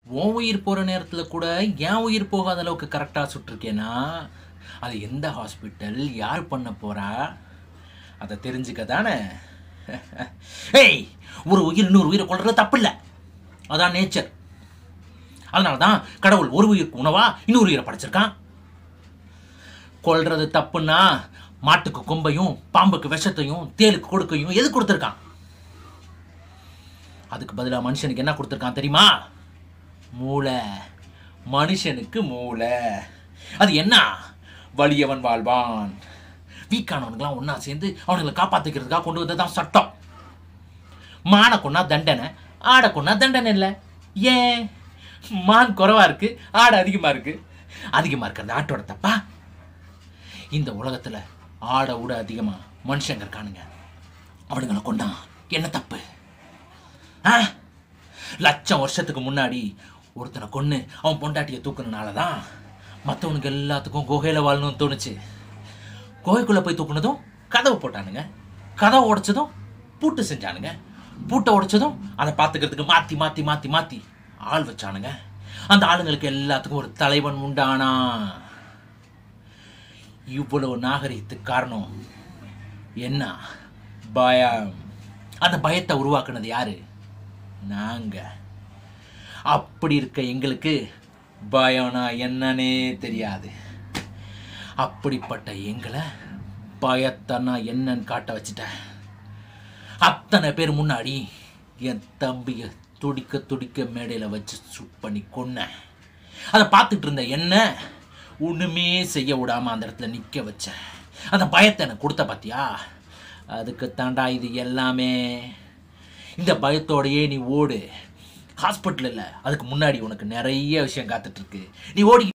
உன் உயிர் போகிற நேரத்தில் கூட என் உயிர் போகாத அளவுக்கு கரெக்டாக சுட்டிருக்கேன்னா அது எந்த ஹாஸ்பிட்டல் யார் பண்ண போகிறா அதை தெரிஞ்சுக்க தானே ஏய் ஒரு உயிர் இன்னொரு உயிரை கொள்றது தப்பு இல்லை அதான் நேச்சர் அதனால தான் கடவுள் ஒரு உயிருக்கு உணவா இன்னொரு உயிரை படைச்சிருக்கான் கொல்றது தப்புன்னா மாட்டுக்கு கொம்பையும் பாம்புக்கு விஷத்தையும் தேலுக்கு கொடுக்கையும் எது கொடுத்துருக்கான் அதுக்கு பதிலாக மனுஷனுக்கு என்ன கொடுத்துருக்கான் தெரியுமா மூளை மனுஷனுக்கு மூளை அது என்ன வலியவன் வாழ்வான் வீக்கானவனுங்களாம் ஒன்றா சேர்ந்து அவனுங்களை காப்பாற்றிக்கிறதுக்காக கொண்டு வந்தது தான் சட்டம் மானை கொன்னா தண்டனை ஆடை கொன்னா தண்டனை இல்லை ஏன் மான் குறைவா இருக்கு ஆடு அதிகமாக இருக்கு அதிகமாக இருக்கிறது ஆட்டோட தப்பா இந்த உலகத்தில் ஆடை விட அதிகமாக மனுஷங்க இருக்கானுங்க அவனுங்களை கொண்டா என்ன தப்பு ஆ லட்சம் வருஷத்துக்கு முன்னாடி ஒருத்தனை கொன்று அவன் பொண்டாட்டியை தூக்குனனால தான் மற்றவனுக்கு எல்லாத்துக்கும் குகையில் வாழணும்னு தோணுச்சு குகைக்குள்ளே போய் தூக்குனதும் கதவு போட்டானுங்க கதவை உடைச்சதும் பூட்டு செஞ்சானுங்க பூட்டை உடைச்சதும் அதை பார்த்துக்கிறதுக்கு மாற்றி மாற்றி மாற்றி மாற்றி ஆள் வச்சானுங்க அந்த ஆளுங்களுக்கு எல்லாத்துக்கும் ஒரு தலைவன் உண்டானா இவ்வளவு நாகரிகத்துக்கு காரணம் என்ன பயம் அந்த பயத்தை உருவாக்குனது யாரு நாங்க அப்படி இருக்க எங்களுக்கு பயம்னா என்னன்னே தெரியாது அப்படிப்பட்ட எங்களை பயத்தனா என்னன்னு காட்ட வச்சுட்டேன் அத்தனை பேர் முன்னாடி என் தம்பியை துடிக்க துடிக்க மேடையில் வச்சு சுட் பண்ணி கொன்னேன் அதை பார்த்துட்டு இருந்த என்ன ஒன்றுமே செய்ய விடாம அந்த இடத்துல நிற்க வச்சேன் அந்த பயத்தை எனக்கு கொடுத்த பார்த்தியா அதுக்கு தாண்டா இது எல்லாமே இந்த பயத்தோடையே நீ ஓடு ஹாஸ்பிட்டல் இல்லை அதுக்கு முன்னாடி உனக்கு நிறைய விஷயம் காத்துட்டு இருக்கு நீ ஓடி